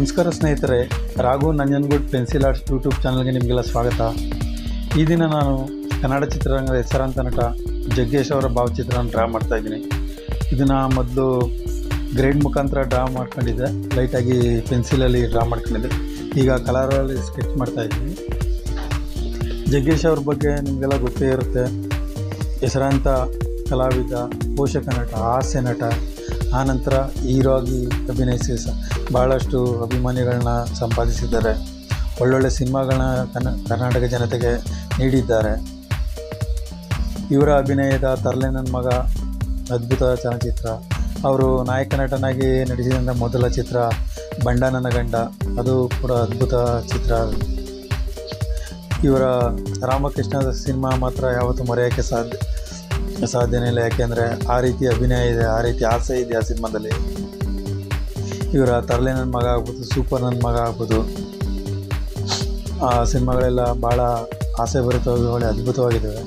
ನಮಸ್ಕಾರ ಸ್ನೇಹಿತರೆ Raghu Nanjangud pencil arts YouTube ಚಾನಲ್ಗೆ ನಿಮಗೆಲ್ಲ ಸ್ವಾಗತ ಈ ದಿನ ನಾನು ಕನ್ನಡ ಚಿತ್ರರಂಗದ ಹೆಸರಾಂತ ನಟ ಜಗ್ಗೇಶ್ ಅವರ ಭಾವಚಿತ್ರನ ಡ್ರಾ ಮಾಡ್ತಾ ಇದ್ದೀನಿ ಇದನ್ನು ಮೊದಲು ಗ್ರೇಡ್ ಮುಖಾಂತರ ಡ್ರಾ ಮಾಡ್ಕೊಂಡಿದ್ದೆ ಲೈಟಾಗಿ ಪೆನ್ಸಿಲಲ್ಲಿ ಡ್ರಾ ಮಾಡ್ಕೊಂಡಿದ್ದೆ ಈಗ ಕಲರಲ್ಲಿ ಸ್ಕೆಚ್ ಮಾಡ್ತಾ ಇದ್ದೀನಿ ಜಗ್ಗೇಶ್ ಅವ್ರ ಬಗ್ಗೆ ನಿಮಗೆಲ್ಲ ಗೊತ್ತೇ ಇರುತ್ತೆ ಹೆಸರಾಂತ ಕಲಾವಿದ ಪೋಷಕ ನಟ ಹಾಸ್ಯ ನಟ ಆನಂತರ ಹೀರೋ ಆಗಿ ಅಭಿನಯಿಸಿ ಸ ಭಾಳಷ್ಟು ಅಭಿಮಾನಿಗಳನ್ನ ಸಂಪಾದಿಸಿದ್ದಾರೆ ಒಳ್ಳೊಳ್ಳೆ ಸಿನಿಮಾಗಳನ್ನ ಕನ್ನ ಕರ್ನಾಟಕ ಜನತೆಗೆ ನೀಡಿದ್ದಾರೆ ಇವರ ಅಭಿನಯದ ತರಲೆ ನನ್ನ ಮಗ ಅದ್ಭುತ ಚಲನಚಿತ್ರ ಅವರು ನಾಯಕ ನಟನಾಗಿ ನಟಿಸಿದಂಥ ಮೊದಲ ಚಿತ್ರ ಬಂಡ ನನ್ನ ಗಂಡ ಅದು ಕೂಡ ಅದ್ಭುತ ಚಿತ್ರ ಇವರ ರಾಮಕೃಷ್ಣದ ಸಿನಿಮಾ ಮಾತ್ರ ಯಾವತ್ತೂ ಮರೆಯೋಕ್ಕೆ ಸಾಧ್ಯ ಸಾಧ್ಯನೇ ಇಲ್ಲ ಯಾಕೆಂದರೆ ಆ ರೀತಿ ಅಭಿನಯ ಇದೆ ಆ ರೀತಿ ಆಸೆ ಇದೆ ಆ ಸಿನಿಮಾದಲ್ಲಿ ಇವರ ತರಲೆ ನನ್ನ ಮಗ ಆಗ್ಬೋದು ಸೂಪರ್ ನನ್ನ ಮಗ ಆಗ್ಬೋದು ಆ ಸಿನಿಮಾಗಳೆಲ್ಲ ಭಾಳ ಆಸೆ ಭರಿತವಾಗಿ ಒಳ್ಳೆ ಅದ್ಭುತವಾಗಿದ್ದಾವೆ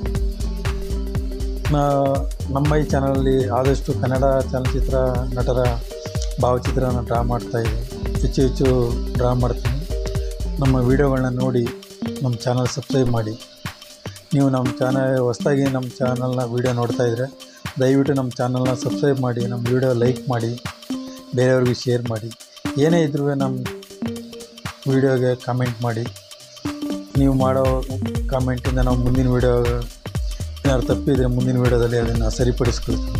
ನಾ- ನಮ್ಮ ಈ ಚಾನಲಲ್ಲಿ ಆದಷ್ಟು ಕನ್ನಡ ಚಲನಚಿತ್ರ ನಟರ ಭಾವಚಿತ್ರನ ಡ್ರಾ ಮಾಡ್ತಾ ಇದ್ದೆ ಹೆಚ್ಚು ಹೆಚ್ಚು ಡ್ರಾ ಮಾಡ್ತೀನಿ ನಮ್ಮ ವೀಡಿಯೋಗಳನ್ನ ನೋಡಿ ನಮ್ಮ ಚಾನಲ್ ಸಬ್ಸ್ಕ್ರೈಬ್ ಮಾಡಿ ನೀವು ನಮ್ಮ ಚಾನಲ್ ಹೊಸ್ದಾಗಿ ನಮ್ಮ ಚಾನಲ್ನ ವೀಡಿಯೋ ನೋಡ್ತಾ ಇದ್ದರೆ ದಯವಿಟ್ಟು ನಮ್ಮ ಚಾನಲ್ನ ಸಬ್ಸ್ಕ್ರೈಬ್ ಮಾಡಿ ನಮ್ಮ ವೀಡಿಯೋ ಲೈಕ್ ಮಾಡಿ ಬೇರೆಯವ್ರಿಗೆ ಶೇರ್ ಮಾಡಿ ಏನೇ ಇದ್ರೂ ನಮ್ಮ ವೀಡಿಯೋಗೆ ಕಾಮೆಂಟ್ ಮಾಡಿ ನೀವು ಮಾಡೋ ಕಾಮೆಂಟಿಂದ ನಾವು ಮುಂದಿನ ವೀಡಿಯೋ ಏನಾದ್ರು ತಪ್ಪಿದರೆ ಮುಂದಿನ ವೀಡಿಯೋದಲ್ಲಿ ಅದನ್ನು ಸರಿಪಡಿಸ್ಕೊಳ್ತೀನಿ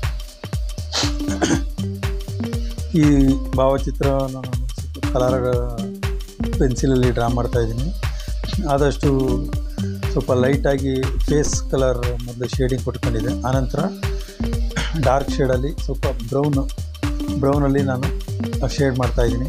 ಈ ಭಾವಚಿತ್ರವನ್ನು ನಾನು ಕಲರ್ ಪೆನ್ಸಿಲಲ್ಲಿ ಡ್ರಾ ಮಾಡ್ತಾ ಇದ್ದೀನಿ ಆದಷ್ಟು ಸ್ವಲ್ಪ ಲೈಟಾಗಿ ಫೇಸ್ ಕಲರ್ ಮೊದಲು ಶೇಡಿಂಗ್ ಕೊಟ್ಕೊಂಡಿದ್ದೆ ಆನಂತರ ಡಾರ್ಕ್ ಶೇಡಲ್ಲಿ ಸ್ವಲ್ಪ ಬ್ರೌನ್ ಬ್ರೌನಲ್ಲಿ ನಾನು ಶೇಡ್ ಮಾಡ್ತಾಯಿದ್ದೀನಿ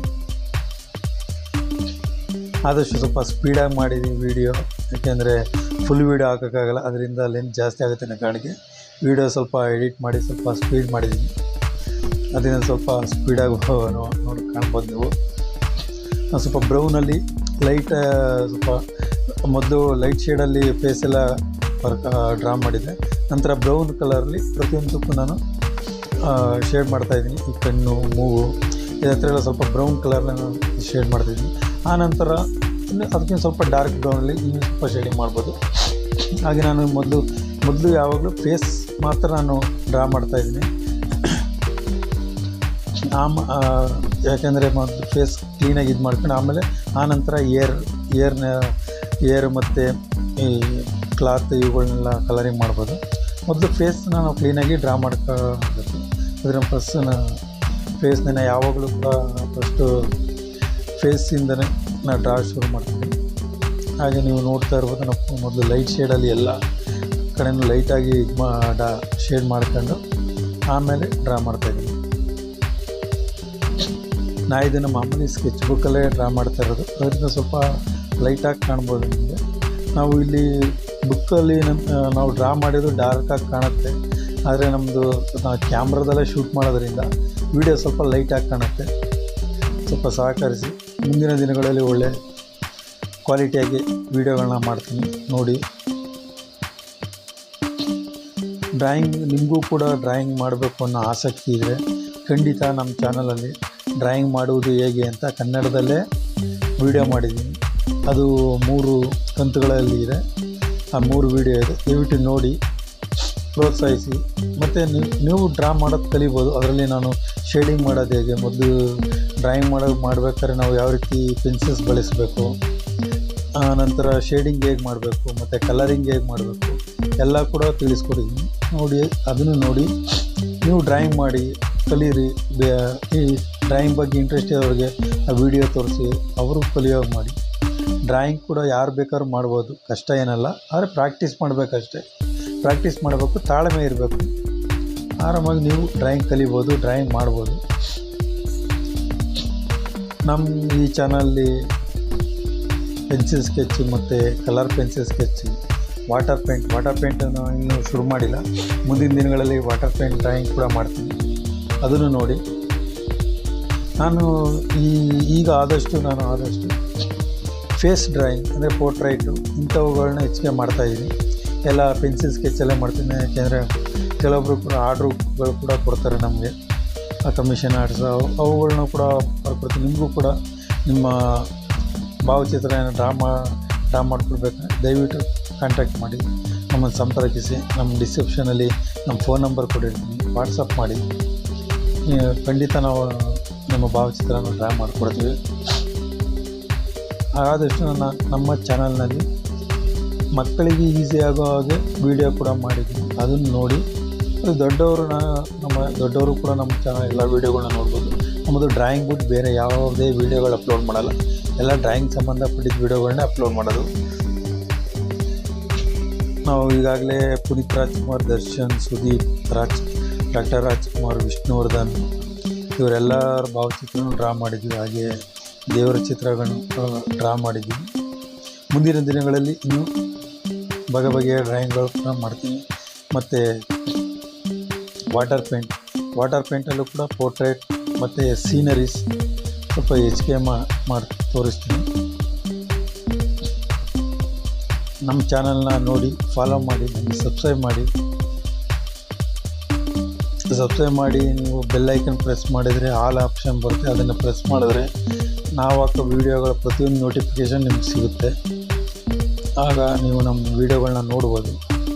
ಆದಷ್ಟು ಸ್ವಲ್ಪ ಸ್ಪೀಡಾಗಿ ಮಾಡಿದ್ದೀನಿ ವೀಡಿಯೋ ಯಾಕೆಂದರೆ ಫುಲ್ ವೀಡಿಯೋ ಹಾಕೋಕ್ಕಾಗಲ್ಲ ಅದರಿಂದ ಲೆಂತ್ ಜಾಸ್ತಿ ಆಗುತ್ತೆ ನನ್ನ ಕಾಣಿಗೆ ವೀಡಿಯೋ ಸ್ವಲ್ಪ ಎಡಿಟ್ ಮಾಡಿ ಸ್ವಲ್ಪ ಸ್ಪೀಡ್ ಮಾಡಿದ್ದೀನಿ ಅದರಿಂದ ಸ್ವಲ್ಪ ಸ್ಪೀಡಾಗಿ ನೋಡಿ ಕಾಣ್ಬೋದು ನೀವು ನಾನು ಸ್ವಲ್ಪ ಬ್ರೌನಲ್ಲಿ ಲೈಟ್ ಸ್ವಲ್ಪ ಮೊದಲು ಲೈಟ್ ಶೇಡಲ್ಲಿ ಫೇಸ್ ಎಲ್ಲ ವರ್ಕ್ ಡ್ರಾ ಮಾಡಿದ್ದೆ ನಂತರ ಬ್ರೌನ್ ಕಲರಲ್ಲಿ ಪ್ರತಿಯೊಂದಕ್ಕೂ ನಾನು ಶೇಡ್ ಮಾಡ್ತಾಯಿದ್ದೀನಿ ಈ ಕಣ್ಣು ಮೂಗು ಇದ್ರ ಹತ್ರ ಎಲ್ಲ ಸ್ವಲ್ಪ ಬ್ರೌನ್ ಕಲರ್ನ ಶೇಡ್ ಮಾಡ್ತಾಯಿದ್ದೀನಿ ಆನಂತರ ಇನ್ನು ಅದಕ್ಕಿಂತ ಸ್ವಲ್ಪ ಡಾರ್ಕ್ ಬ್ರೌನಲ್ಲಿ ಇನ್ನೂ ಸ್ವಲ್ಪ ಶೇಡಿಂಗ್ ಮಾಡ್ಬೋದು ಹಾಗೆ ನಾನು ಮೊದಲು ಮೊದಲು ಯಾವಾಗಲೂ ಫೇಸ್ ಮಾತ್ರ ನಾನು ಡ್ರಾ ಮಾಡ್ತಾಯಿದ್ದೀನಿ ಆಮ ಯಾಕೆಂದರೆ ಮೊದಲು ಫೇಸ್ ಕ್ಲೀನಾಗಿ ಇದು ಮಾಡ್ಕೊಂಡು ಆಮೇಲೆ ಆನಂತರ ಏರ್ ಏರ್ನ ಏರ್ ಮತ್ತು ಈ ಕ್ಲಾತ್ ಇವುಗಳನ್ನೆಲ್ಲ ಕಲರಿಂಗ್ ಮಾಡ್ಬೋದು ಮೊದಲು ಫೇಸ್ನ ನಾವು ಕ್ಲೀನಾಗಿ ಡ್ರಾ ಮಾಡ್ಕೋಬೇಕು ಅದರ ಫಸ್ಟನ್ನ ಫೇಸ್ನ ಯಾವಾಗಲೂ ಕೂಡ ಫಸ್ಟು ಫೇಸಿಂದನೇ ನಾನು ಡ್ರಾ ಶುರು ಮಾಡ್ತೀನಿ ಹಾಗೆ ನೀವು ನೋಡ್ತಾ ಇರ್ಬೋದು ನಾವು ಮೊದಲು ಲೈಟ್ ಶೇಡಲ್ಲಿ ಎಲ್ಲ ಕಡೆನೂ ಲೈಟಾಗಿ ಇದು ಮಾ ಡಾ ಶೇಡ್ ಮಾಡ್ಕೊಂಡು ಆಮೇಲೆ ಡ್ರಾ ಮಾಡ್ತಾಯಿದ್ದೀನಿ ನಾ ಇದನ್ನು ಮಾಮೂಲಿ ಸ್ಕೆಚ್ ಬುಕ್ಕಲ್ಲೇ ಡ್ರಾ ಮಾಡ್ತಾ ಇರೋದು ಅದರಿಂದ ಸ್ವಲ್ಪ ಲೈಟಾಗಿ ಕಾಣ್ಬೋದು ನಿಮಗೆ ನಾವು ಇಲ್ಲಿ ಬುಕ್ಕಲ್ಲಿ ನಮ್ಮ ನಾವು ಡ್ರಾ ಮಾಡಿದ್ದು ಡಾರ್ಕಾಗಿ ಕಾಣುತ್ತೆ ಆದರೆ ನಮ್ಮದು ನಾವು ಕ್ಯಾಮ್ರಾದಲ್ಲೇ ಶೂಟ್ ಮಾಡೋದ್ರಿಂದ ವಿಡಿಯೋ ಸ್ವಲ್ಪ ಲೈಟಾಗಿ ಕಾಣುತ್ತೆ ಸ್ವಲ್ಪ ಸಹಕರಿಸಿ ಮುಂದಿನ ದಿನಗಳಲ್ಲಿ ಒಳ್ಳೆ ಕ್ವಾಲಿಟಿಯಾಗಿ ವೀಡಿಯೋಗಳನ್ನ ಮಾಡ್ತೀನಿ ನೋಡಿ ಡ್ರಾಯಿಂಗ್ ನಿಮಗೂ ಕೂಡ ಡ್ರಾಯಿಂಗ್ ಮಾಡಬೇಕು ಅನ್ನೋ ಆಸಕ್ತಿ ಇದ್ದರೆ ಖಂಡಿತ ನಮ್ಮ ಚಾನಲಲ್ಲಿ ಡ್ರಾಯಿಂಗ್ ಮಾಡುವುದು ಹೇಗೆ ಅಂತ ಕನ್ನಡದಲ್ಲೇ ವೀಡಿಯೋ ಮಾಡಿದ್ದೀನಿ ಅದು ಮೂರು ಕಂತುಗಳಲ್ಲಿ ಇದೆ ಆ ಮೂರು ವೀಡಿಯೋ ಇದೆ ದಯವಿಟ್ಟು ನೋಡಿ ಪ್ರೋತ್ಸಾಹಿಸಿ ಮತ್ತು ನೀವು ನೀವು ಡ್ರಾ ಮಾಡೋದು ಕಲಿಬೋದು ಅದರಲ್ಲಿ ನಾನು ಶೇಡಿಂಗ್ ಮಾಡೋದು ಹೇಗೆ ಮೊದಲು ಡ್ರಾಯಿಂಗ್ ಮಾಡೋದು ಮಾಡ್ಬೇಕಾದ್ರೆ ನಾವು ಯಾವ ರೀತಿ ಪೆನ್ಸಿಲ್ಸ್ ಬಳಸಬೇಕು ನಂತರ ಶೇಡಿಂಗ್ ಹೇಗೆ ಮಾಡಬೇಕು ಮತ್ತು ಕಲರಿಂಗ್ ಹೇಗೆ ಮಾಡಬೇಕು ಎಲ್ಲ ಕೂಡ ತಿಳಿಸ್ಕೊಟ್ಟಿದ್ದೀನಿ ನೋಡಿ ಅದನ್ನು ನೋಡಿ ನೀವು ಡ್ರಾಯಿಂಗ್ ಮಾಡಿ ಕಲೀರಿ ಬೇ ಈ ಡ್ರಾಯಿಂಗ್ ಬಗ್ಗೆ ಇಂಟ್ರೆಸ್ಟ್ ಇರೋರಿಗೆ ಆ ವಿಡಿಯೋ ತೋರಿಸಿ ಅವರು ಕಲಿಯೋಗಿ ಮಾಡಿ ಡ್ರಾಯಿಂಗ್ ಕೂಡ ಯಾರು ಬೇಕಾದ್ರೂ ಮಾಡ್ಬೋದು ಕಷ್ಟ ಏನಲ್ಲ ಆದರೆ ಪ್ರಾಕ್ಟೀಸ್ ಮಾಡಬೇಕಷ್ಟೆ ಪ್ರಾಕ್ಟೀಸ್ ಮಾಡಬೇಕು ತಾಳ್ಮೆ ಇರಬೇಕು ಆರಾಮಾಗಿ ನೀವು ಡ್ರಾಯಿಂಗ್ ಕಲಿಬೋದು ಡ್ರಾಯಿಂಗ್ ಮಾಡ್ಬೋದು ನಮ್ಮ ಈ ಚಾನಲ್ಲಿ ಪೆನ್ಸಿಲ್ ಸ್ಕೆಚ್ ಮತ್ತು colour pencil sketch water paint water ಪೇಂಟನ್ನು ಇನ್ನೂ ಶುರು ಮಾಡಿಲ್ಲ ಮುಂದಿನ ದಿನಗಳಲ್ಲಿ ವಾಟರ್ ಪೇಂಟ್ ಡ್ರಾಯಿಂಗ್ ಕೂಡ ಮಾಡ್ತೀನಿ ಅದನ್ನು ನೋಡಿ ನಾನು ಈ ಈಗ ಆದಷ್ಟು ನಾನು ಆದಷ್ಟು ಫೇಸ್ ಡ್ರಾಯಿಂಗ್ ಅಂದರೆ ಪೋರ್ಟ್ರೈಟು ಇಂಥವುಗಳನ್ನ ಹೆಚ್ಚಿಗೆ ಮಾಡ್ತಾಯಿದ್ದೀನಿ ಎಲ್ಲ ಪೆನ್ಸಿಲ್ ಸ್ಕೆಚಲ್ಲೇ ಮಾಡ್ತೀನಿ ಯಾಕೆಂದರೆ ಕೆಲವೊಬ್ಬರು ಕೂಡ ಆರ್ಡ್ರುಗಳು ಕೂಡ ಕೊಡ್ತಾರೆ ನಮಗೆ ಕಮಿಷನ್ ಆರ್ಡ್ಸ್ ಅವುಗಳನ್ನ ಕೂಡ ಬರ್ಕೊಡ್ತೀನಿ ನಿಮಗೂ ಕೂಡ ನಿಮ್ಮ ಭಾವಚಿತ್ರ ಡ್ರಾ ಮಾ ಡ್ರಾ ಮಾಡ್ಕೊಡ್ಬೇಕು ದಯವಿಟ್ಟು ಕಾಂಟ್ಯಾಕ್ಟ್ ಮಾಡಿ ನಮ್ಮನ್ನು ಸಂಪರ್ಕಿಸಿ ನಮ್ಮ ಡಿಸ್ಕ್ರಿಪ್ಷನಲ್ಲಿ ನಮ್ಮ ಫೋನ್ ನಂಬರ್ ಕೊಟ್ಟಿರ್ತೀನಿ ವಾಟ್ಸಪ್ ಮಾಡಿ ನೀವು ಖಂಡಿತ ನಾವು ನಮ್ಮ ಭಾವಚಿತ್ರನ ಡ್ರಾ ಮಾಡಿಕೊಡ್ತೀವಿ ಆದಷ್ಟು ನನ್ನ ನಮ್ಮ ಚಾನಲ್ನಲ್ಲಿ ಮಕ್ಕಳಿಗೆ ಈಸಿ ಆಗೋ ಹಾಗೆ ವಿಡಿಯೋ ಕೂಡ ಮಾಡಿದ್ದೀನಿ ಅದನ್ನು ನೋಡಿ ಅದು ದೊಡ್ಡವರು ನಮ್ಮ ದೊಡ್ಡವರು ಕೂಡ ನಮ್ಮ ಚಾನಲ್ ಎಲ್ಲ ವೀಡಿಯೋಗಳನ್ನ ನೋಡ್ಬೋದು ನಮ್ಮದು ಡ್ರಾಯಿಂಗ್ ಬಿಟ್ಟು ಬೇರೆ ಯಾವುದೇ ವೀಡಿಯೋಗಳು ಅಪ್ಲೋಡ್ ಮಾಡಲ್ಲ ಎಲ್ಲ ಡ್ರಾಯಿಂಗ್ ಸಂಬಂಧಪಟ್ಟಿದ್ದ ವೀಡಿಯೋಗಳನ್ನೇ ಅಪ್ಲೋಡ್ ಮಾಡೋದು ನಾವು ಈಗಾಗಲೇ ಪುನೀತ್ ರಾಜ್ಕುಮಾರ್ ದರ್ಶನ್ ಸುದೀಪ್ ರಾಜ್ ಡಾಕ್ಟರ್ ರಾಜ್ಕುಮಾರ್ ವಿಷ್ಣುವರ್ಧನ್ ಇವರೆಲ್ಲರ ಭಾವಚಿತ್ರನೂ ಡ್ರಾ ಮಾಡಿದ್ವಿ ಹಾಗೆ ದೇವರ ಚಿತ್ರಗಳನ್ನು ಡ್ರಾ ಮಾಡಿದ್ವಿ ಮುಂದಿನ ದಿನಗಳಲ್ಲಿ ಇನ್ನೂ ಬಗೆ ಬಗೆಯ ಡ್ರಾಯಿಂಗ್ಗಳು ಕೂಡ ಮಾಡ್ತೀನಿ ಮತ್ತು ವಾಟರ್ ಪೇಂಟ್ ವಾಟರ್ ಪೇಂಟಲ್ಲೂ ಕೂಡ ಪೋರ್ಟ್ರೇಟ್ ಮತ್ತು ಸೀನರೀಸ್ ಸ್ವಲ್ಪ ಹೆಚ್ಚಿಗೆ ಮಾಡಿ ತೋರಿಸ್ತೀನಿ ನಮ್ಮ ಚಾನಲ್ನ ನೋಡಿ ಫಾಲೋ ಮಾಡಿ ನಮಗೆ ಸಬ್ಸ್ಕ್ರೈಬ್ ಮಾಡಿ ಸಬ್ಸ್ಕ್ರೈಬ್ ಮಾಡಿ ನೀವು ಬೆಲ್ಲೈಕನ್ ಪ್ರೆಸ್ ಮಾಡಿದರೆ ಆಲ್ ಆಪ್ಷನ್ ಬರುತ್ತೆ ಅದನ್ನು ಪ್ರೆಸ್ ಮಾಡಿದ್ರೆ ನಾವು ಹಾಕೋ ವೀಡಿಯೋಗಳ ಪ್ರತಿಯೊಂದು ನೋಟಿಫಿಕೇಷನ್ ನಿಮ್ಗೆ ಸಿಗುತ್ತೆ ಆಗ ನೀವು ನಮ್ಮ ವೀಡಿಯೋಗಳನ್ನ ನೋಡ್ಬೋದು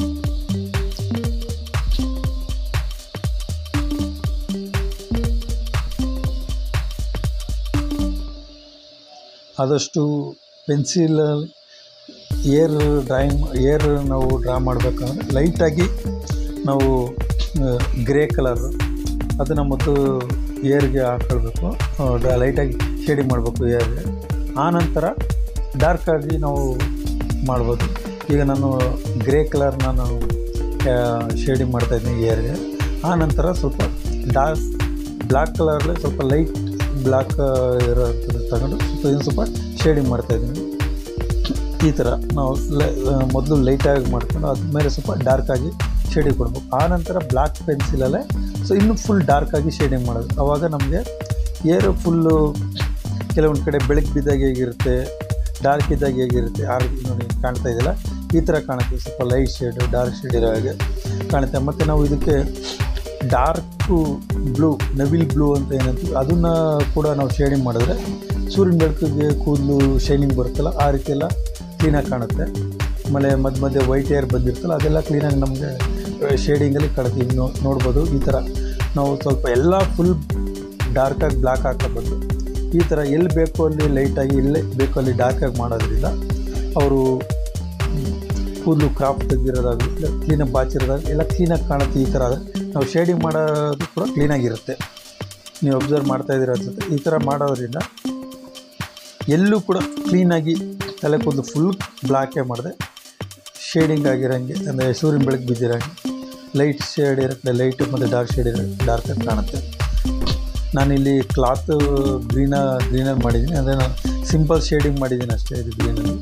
ಆದಷ್ಟು ಪೆನ್ಸಿಲ್ ಏರ್ ಡ್ರಾಯಿಂಗ್ ಏರ್ ನಾವು ಡ್ರಾ ಮಾಡಬೇಕಂದ್ರೆ ಲೈಟಾಗಿ ನಾವು ಗ್ರೇ ಕಲರ್ ಅದನ್ನು ಮತ್ತು ಏರ್ಗೆ ಹಾಕೊಳ್ಬೇಕು ಲೈಟಾಗಿ ಶೇಡಿಂಗ್ ಮಾಡಬೇಕು ಏರ್ಗೆ ಆನಂತರ ಡಾರ್ಕಾಗಿ ನಾವು ಮಾಡ್ಬೋದು ಈಗ ನಾನು ಗ್ರೇ ಕಲರ್ ನಾನು ಶೇಡಿಂಗ್ ಮಾಡ್ತಾಯಿದ್ದೀನಿ ಏರ್ಗೆ ಆನಂತರ ಸ್ವಲ್ಪ ಡಾರ್ಕ್ ಬ್ಲ್ಯಾಕ್ ಕಲರಲ್ಲಿ ಸ್ವಲ್ಪ ಲೈಟ್ ಬ್ಲ್ಯಾಕ್ ಇರೋಂಥದ್ದು ತಗೊಂಡು ಸ್ವಲ್ಪ ಇನ್ನು ಸ್ವಲ್ಪ ಶೇಡಿಂಗ್ ಮಾಡ್ತಾಯಿದ್ದೀನಿ ಈ ಥರ ನಾವು ಲೈ ಮೊದಲು ಲೈಟಾಗಿ ಮಾಡ್ಕೊಂಡು ಅದ್ಮೇಲೆ ಸ್ವಲ್ಪ ಡಾರ್ಕಾಗಿ ಶೇಡಿಂಗ್ ಕೊಡ್ಬೇಕು ಆನಂತರ ಬ್ಲ್ಯಾಕ್ ಪೆನ್ಸಿಲಲ್ಲೇ ಸೊ ಇನ್ನೂ ಫುಲ್ ಡಾರ್ಕಾಗಿ ಶೇಡಿಂಗ್ ಮಾಡೋದು ಆವಾಗ ನಮಗೆ ಏರು ಫುಲ್ಲು ಕೆಲವೊಂದು ಕಡೆ ಬೆಳಕು ಬಿದ್ದಾಗ ಹೇಗಿರುತ್ತೆ ಡಾರ್ಕ್ ಇದ್ದಾಗ ಹೇಗಿರುತ್ತೆ ಆ ರೀತಿ ನೋಡಿ ಕಾಣ್ತಾ ಇದೆಯಲ್ಲ ಈ ಥರ ಕಾಣುತ್ತೆ ಸ್ವಲ್ಪ ಲೈಟ್ ಶೇಡು ಡಾರ್ಕ್ ಶೇಡ್ ಇರೋ ಹಾಗೆ ಕಾಣುತ್ತೆ ಮತ್ತು ನಾವು ಇದಕ್ಕೆ ಡಾರ್ಕು ಬ್ಲೂ ನವಿಲ್ ಬ್ಲೂ ಅಂತ ಏನಂತೀವಿ ಅದನ್ನು ಕೂಡ ನಾವು ಶೇಡಿಂಗ್ ಮಾಡಿದ್ರೆ ಸೂರ್ಯನ ಬೆಳಕಿಗೆ ಕೂದಲು ಶೈನಿಂಗ್ ಬರುತ್ತಲ್ಲ ಆ ರೀತಿ ಎಲ್ಲ ಕ್ಲೀನಾಗಿ ಕಾಣುತ್ತೆ ಆಮೇಲೆ ಮಧ್ಯ ಮಧ್ಯೆ ವೈಟ್ ಏರ್ ಬಂದಿರ್ತಲ್ಲ ಅದೆಲ್ಲ ಕ್ಲೀನಾಗಿ ನಮಗೆ ಶೇಡಿಂಗಲ್ಲಿ ಕಾಣುತ್ತೆ ಈಗ ನೋ ನೋಡ್ಬೋದು ಈ ಥರ ನಾವು ಸ್ವಲ್ಪ ಎಲ್ಲ ಫುಲ್ ಡಾರ್ಕಾಗಿ ಬ್ಲ್ಯಾಕ್ ಹಾಕೋಬೋದು ಈ ಥರ ಎಲ್ಲಿ ಬೇಕೋ ಅಲ್ಲಿ ಲೈಟಾಗಿ ಎಲ್ಲೇ ಬೇಕೋ ಅಲ್ಲಿ ಡಾರ್ಕಾಗಿ ಮಾಡೋದ್ರಿಂದ ಅವರು ಕೂದಲು ಕ್ರಾಫ್ಟ್ ತೆಗ್ದಿರೋದಾಗಲಿ ಇಲ್ಲ ಕ್ಲೀನಾಗಿ ಬಾಚಿರೋದಾಗಲಿ ಎಲ್ಲ ಕ್ಲೀನಾಗಿ ಕಾಣುತ್ತೆ ಈ ಥರ ನಾವು ಶೇಡಿಂಗ್ ಮಾಡೋದು ಕೂಡ ಕ್ಲೀನಾಗಿರುತ್ತೆ ನೀವು ಅಬ್ಸರ್ವ್ ಮಾಡ್ತಾ ಇದ್ದೀರ ಅನ್ಸುತ್ತೆ ಈ ಥರ ಮಾಡೋದ್ರಿಂದ ಎಲ್ಲೂ ಕೂಡ ಕ್ಲೀನಾಗಿ ತಲೆ ಕೂದಲು ಫುಲ್ ಬ್ಲ್ಯಾಕೇ ಮಾಡಿದೆ ಶೇಡಿಂಗ್ ಆಗಿರೋಂಗೆ ಅಂದರೆ ಸೂರ್ಯನ ಬೆಳಕು ಬಿದ್ದಿರೋಂಗೆ ಲೈಟ್ ಶೇಡ್ ಇರೋ ಕಡೆ ಲೈಟ್ ಮತ್ತು ಡಾರ್ಕ್ ಶೇಡ್ ಇರೋ ಡಾರ್ಕಾಗಿ ಕಾಣುತ್ತೆ ನಾನಿಲ್ಲಿ ಕ್ಲಾತ್ ಗ್ರೀನ ಗ್ರೀನಲ್ಲಿ ಮಾಡಿದ್ದೀನಿ ಅಂದರೆ ನಾನು ಸಿಂಪಲ್ ಶೇಡಿಂಗ್ ಮಾಡಿದ್ದೀನಿ ಅಷ್ಟೇ ಇದು ಗ್ರೀನಲ್ಲಿ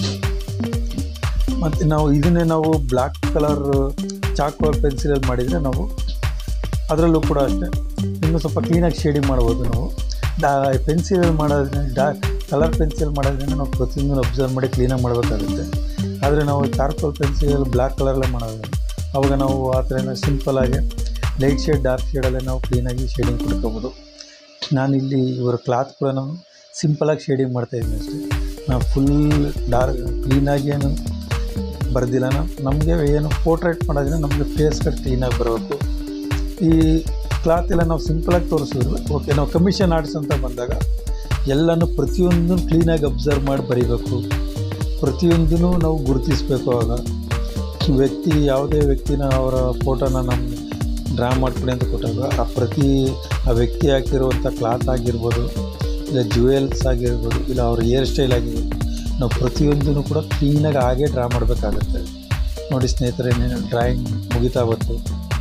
ಮತ್ತು ನಾವು ಇದನ್ನೇ ನಾವು ಬ್ಲ್ಯಾಕ್ ಕಲರ್ ಚಾಕೋಲ್ ಪೆನ್ಸಿಲಲ್ಲಿ ಮಾಡಿದರೆ ನಾವು ಅದರಲ್ಲೂ ಕೂಡ ಅಷ್ಟೇ ಇನ್ನೂ ಸ್ವಲ್ಪ ಕ್ಲೀನಾಗಿ ಶೇಡಿಂಗ್ ಮಾಡ್ಬೋದು ನಾವು ಡಾ ಪೆನ್ಸಿಲಲ್ಲಿ ಮಾಡೋದ್ರಿಂದ ಡಾ ಕಲರ್ ಪೆನ್ಸಿಲ್ ಮಾಡೋದ್ರಿಂದ ನಾವು ಪ್ರತಿಯೊಂದನ್ನು ಅಬ್ಸರ್ವ್ ಮಾಡಿ ಕ್ಲೀನಾಗಿ ಮಾಡಬೇಕಾಗುತ್ತೆ ಆದರೆ ನಾವು ಚಾರ್ಕೋಲ್ ಪೆನ್ಸಿಲಲ್ಲಿ ಬ್ಲ್ಯಾಕ್ ಕಲರಲ್ಲೇ ಮಾಡೋದು ಅವಾಗ ನಾವು ಆ ಥರ ಸಿಂಪಲಾಗಿ ಲೈಟ್ ಶೇಡ್ ಡಾರ್ಕ್ ಶೇಡಲ್ಲೇ ನಾವು ಕ್ಲೀನಾಗಿ ಶೇಡಿಂಗ್ ಕೊಡ್ಕೋಬೋದು ನಾನಿಲ್ಲಿ ಇವರ ಕ್ಲಾತ್ ಕೂಡ ನಾನು ಸಿಂಪಲಾಗಿ ಶೇಡಿಂಗ್ ಮಾಡ್ತಾಯಿದ್ದೀನಿ ಅಷ್ಟೇ ನಾನು ಫುಲ್ ಡಾರ್ಕ್ ಕ್ಲೀನಾಗಿ ಏನು ಬರ್ದಿಲ್ಲ ನಾವು ನಮಗೆ ಏನು ಪೋರ್ಟ್ರೇಟ್ ಮಾಡೋದ್ರೆ ನಮಗೆ ಫೇಸ್ ಕಟ್ ಕ್ಲೀನಾಗಿ ಬರಬೇಕು ಈ ಕ್ಲಾತ್ ಎಲ್ಲ ನಾವು ಸಿಂಪಲಾಗಿ ತೋರಿಸಿದ್ರು ಓಕೆ ನಾವು ಕಮಿಷನ್ ಆರ್ಟ್ಸ್ ಅಂತ ಬಂದಾಗ ಎಲ್ಲನೂ ಪ್ರತಿಯೊಂದನ್ನು ಕ್ಲೀನಾಗಿ ಅಬ್ಸರ್ವ್ ಮಾಡಿ ಬರೀಬೇಕು ಪ್ರತಿಯೊಂದೂ ನಾವು ಗುರುತಿಸಬೇಕು ಆಗ ವ್ಯಕ್ತಿ ಯಾವುದೇ ವ್ಯಕ್ತಿನ ಅವರ ಫೋಟೋನ ನಮ್ಮ ಡ್ರಾ ಮಾಡ್ಕೊಡಿ ಅಂತ ಕೊಟ್ಟಾಗ ಆ ಪ್ರತಿ ಆ ವ್ಯಕ್ತಿ ಹಾಕಿರುವಂಥ ಕ್ಲಾತ್ ಆಗಿರ್ಬೋದು ಇಲ್ಲ ಜ್ಯುವೆಲ್ಸ್ ಆಗಿರ್ಬೋದು ಇಲ್ಲ ಅವ್ರ ಹೇರ್ ಸ್ಟೈಲ್ ಆಗಿರ್ಬೋದು ನಾವು ಪ್ರತಿಯೊಂದೂ ಕೂಡ ಕ್ಲೀನಾಗಿ ಹಾಗೆ ಡ್ರಾ ಮಾಡಬೇಕಾಗತ್ತೆ ನೋಡಿ ಸ್ನೇಹಿತರೆ ಡ್ರಾಯಿಂಗ್ ಮುಗಿತಾ ಬಂತು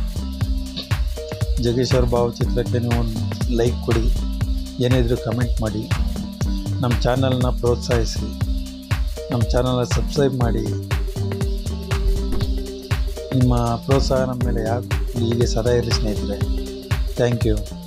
ಜಗೇಶ್ ಅವ್ರ ಭಾವಚಿತ್ರಕ್ಕೆ ನೀವು ಒಂದು ಲೈಕ್ ಕೊಡಿ ಏನೇ ಇದ್ರೂ ಕಮೆಂಟ್ ಮಾಡಿ ನಮ್ಮ ಚಾನಲ್ನ ಪ್ರೋತ್ಸಾಹಿಸಿ ನಮ್ಮ ಚಾನಲ್ನ ಸಬ್ಸ್ಕ್ರೈಬ್ ಮಾಡಿ ನಿಮ್ಮ ಪ್ರೋತ್ಸಾಹ ನಮ್ಮ ಮೇಲೆ ಯಾಕೆ ಹೀಗೆ ಸದಾ ಇರಲಿ ಸ್ನೇಹಿತರೆ ಥ್ಯಾಂಕ್ ಯು